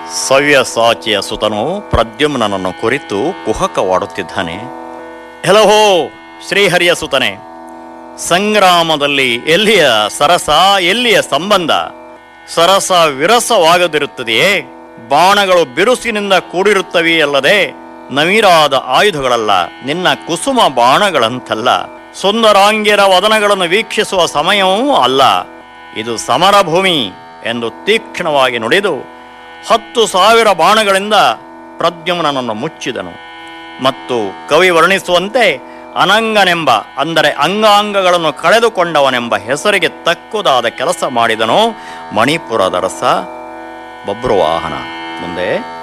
ಸವ್ಯಸಾಚಿಯ ಸುತನು ಪ್ರದ್ಯುಮ್ನನನ್ನು ಕುರಿತು ಕುಹಕವಾಡುತ್ತಿದ್ದಾನೆ ಹೆಲಹೋ ಶ್ರೀಹರಿಯ ಸುತನೆ ಸಂಗ್ರಾಮದಲ್ಲಿ ಎಲ್ಲಿಯ ಸರಸ ಎಲ್ಲಿಯ ಸಂಬಂಧ ಸರಸ ವಿರಸವಾಗದಿರುತ್ತದೆಯೇ ಬಾಣಗಳು ಬಿರುಸಿನಿಂದ ಕೂಡಿರುತ್ತವೆಯಲ್ಲದೆ ನವಿರಾದ ಆಯುಧಗಳಲ್ಲ ನಿನ್ನ ಕುಸುಮ ಬಾಣಗಳಂತಲ್ಲ ಸುಂದರಾಂಗ್ಯರ ವದನಗಳನ್ನು ವೀಕ್ಷಿಸುವ ಸಮಯವೂ ಅಲ್ಲ ಇದು ಸಮರ ಭೂಮಿ ಎಂದು ತೀಕ್ಷ್ಣವಾಗಿ ನುಡಿದು ಹತ್ತು ಸಾವಿರ ಬಾಣಗಳಿಂದ ಪ್ರದ್ಯುಮ್ನನನ್ನು ಮುಚ್ಚಿದನು ಮತ್ತು ಕವಿ ವರ್ಣಿಸುವಂತೆ ಅನಂಗನೆಂಬ ಅಂದರೆ ಅಂಗಾಂಗಗಳನ್ನು ಕಳೆದುಕೊಂಡವನೆಂಬ ಹೆಸರಿಗೆ ತಕ್ಕುದಾದ ಕೆಲಸ ಮಾಡಿದನು ಮಣಿಪುರದ ರಸ ಬಬ್ರುವಾಹನ ಮುಂದೆ